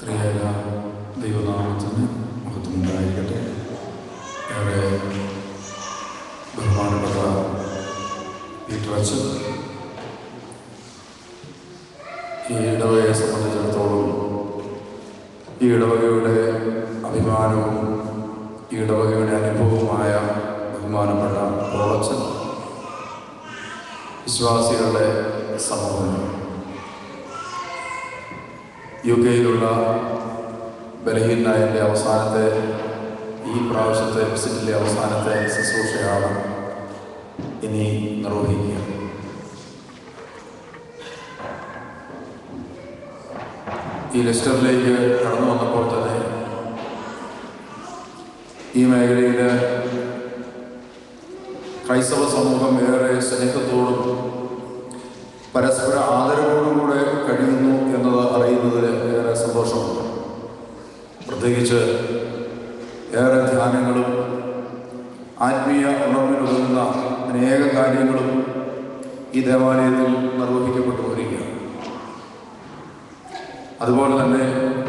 പ്രിയര ദൈവനാമത്തിന് മഹത്വമുണ്ടായിരിക്കട്ടെ ഏറെ ബഹുമാനപ്പെട്ട പീറ്റർ അച്ഛൻ ഈ ഇടവകയെ സംബന്ധിച്ചിടത്തോളം ഈ ഇടവകയുടെ അഭിമാനവും ഈ ഇടവകയുടെ അനുഭവവുമായ ബഹുമാനപ്പെട്ട പോളച്ചൻ വിശ്വാസികളുടെ സമൂഹം യു കെയിലുള്ള ബലഹീനായൻ്റെ അവസാനത്തെ ഈ പ്രാവശ്യത്തെ വിസിറ്റിലെ അവസാനത്തെ ശുശ്രൂഷയാണ് ഇനി നിർവഹിക്കുക ഈ ലെസ്റ്ററിലേക്ക് കടന്നു വന്നപ്പോൾ തന്നെ ഈ മേഖലയിൽ ക്രൈസ്തവ സമൂഹം ഏറെ സ്നേഹത്തോടും പരസ്പര ആദരവോടും കൂടെ കഴിയുന്നു എന്നത് അറിയുന്നതിൽ ഏറെ സന്തോഷമുണ്ട് പ്രത്യേകിച്ച് ഏറെ ധ്യാനങ്ങളും ആത്മീയ ഉണർവിനുതകുന്ന അനേക കാര്യങ്ങളും ഈ ദേവാലയത്തിൽ നിർവഹിക്കപ്പെട്ടു വരികയാണ് അതുപോലെ തന്നെ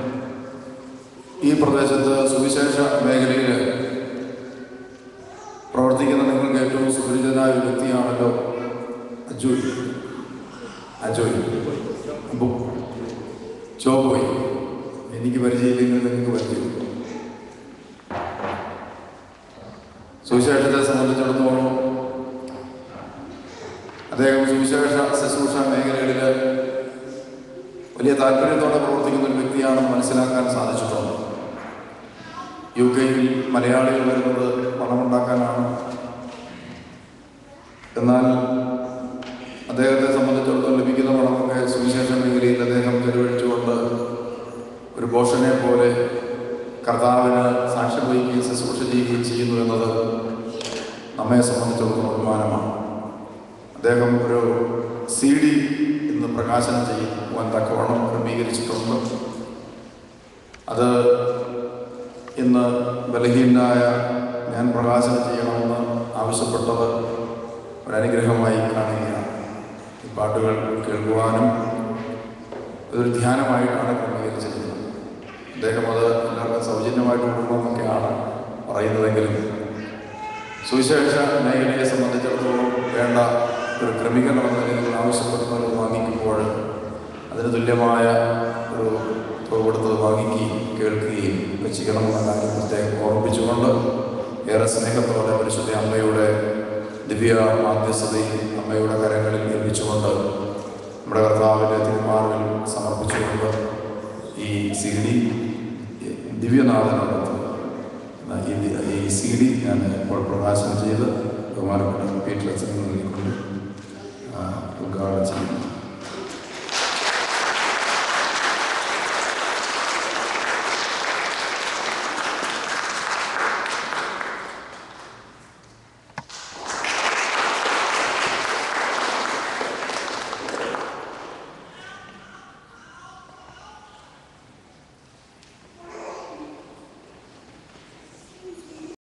ഈ പ്രദേശത്ത് സുവിശേഷ മേഖലയിൽ പ്രവർത്തിക്കുന്ന നിങ്ങൾക്ക് ഏറ്റവും സുപരിചിതനായ ഒരു വ്യക്തിയാണല്ലോ അജോയ് അജോയ് അപ്പോ ചോപോയി എനിക്ക് പരിചയമില്ലെങ്കിൽ നിങ്ങൾക്ക് പരിചയം സുവിശേഷത്തെ സംബന്ധിച്ചിടത്തോളം അദ്ദേഹം സുവിശേഷ ശുശ്രൂഷ മേഖലകളിൽ വലിയ താല്പര്യത്തോടെ പ്രവർത്തിക്കുന്ന ഒരു വ്യക്തിയാണെന്ന് മനസ്സിലാക്കാൻ സാധിച്ചിട്ടുണ്ട് യു കെയിൽ മലയാളികൾ വരുന്നത് പണമുണ്ടാക്കാനാണ് എന്നാൽ അദ്ദേഹത്തെ സംബന്ധിച്ചിടത്തോളം ലഭിക്കുന്ന പണമൊക്കെ സുവിശേഷ മേഖലയിൽ അദ്ദേഹം ചെലവഴിച്ചുകൊണ്ട് ഒരു പോഷനെ പോലെ കർത്താവിന് സാക്ഷ്യം വഹിക്കുകയും ശുശ്രൂഷ ചെയ്യുകയും ചെയ്യുന്നു എന്നത് നമ്മെ സംബന്ധിച്ചിടത്തോളം അഭിമാനമാണ് അദ്ദേഹം ഒരു സി ഡി ഇന്ന് പ്രകാശനം ചെയ്യുവാൻ തക്കവണ്ണം ക്രമീകരിച്ചിട്ടുണ്ട് അത് ഇന്ന് ബലഹീനായ ഞാൻ പ്രകാശനം ചെയ്യണമെന്ന് ആവശ്യപ്പെട്ടത് ഒരനുഗ്രഹമായി കാണുകയാണ് ഈ പാട്ടുകൾ കേൾക്കുവാനും ഇതൊരു ധ്യാനമായിട്ടാണ് ക്രമീകരിച്ചിരുന്നത് അദ്ദേഹം അത് എല്ലാവർക്കും സൗജന്യമായിട്ട് കൊടുക്കണമെന്നൊക്കെയാണ് പറയുന്നതെങ്കിലും സുവിശേഷ മേഖലയെ സംബന്ധിച്ചിടത്തോളം വേണ്ട ഒരു ക്രമീകരണം എന്ന നിങ്ങൾ ആവശ്യപ്പെടുന്നത് വാങ്ങിക്കുമ്പോൾ അതിന് തുല്യമായ ഒരു തുക കൊടുത്തത് വാങ്ങിക്കുകയും കേൾക്കുകയും ചെയ്യണമെന്ന കാര്യം പ്രത്യേകം ഓർമ്മിപ്പിച്ചുകൊണ്ട് ഏറെ സ്നേഹത്തോടെ പരിശുദ്ധ അമ്മയുടെ ദിവ്യ മാധ്യസ്ഥതയിൽ അമ്മയുടെ കരങ്ങളിൽ ഏൽപ്പിച്ചുകൊണ്ട് നമ്മുടെ കർത്താവിൻ്റെ തിരുമാറിൽ സമർപ്പിച്ചുകൊണ്ട് ഈ സി ഡി ദിവ്യനാഥനോടത്ത് ഈ ഈ സി ഡി ഞാൻ ഇപ്പോൾ പ്രകാശനം ചെയ്ത് ബഹുമാനപ്പെട്ട പീറ്റർ അച്ഛൻ നൽകിക്കൊണ്ട് ഉദ്ഘാടനം ചെയ്യുന്നു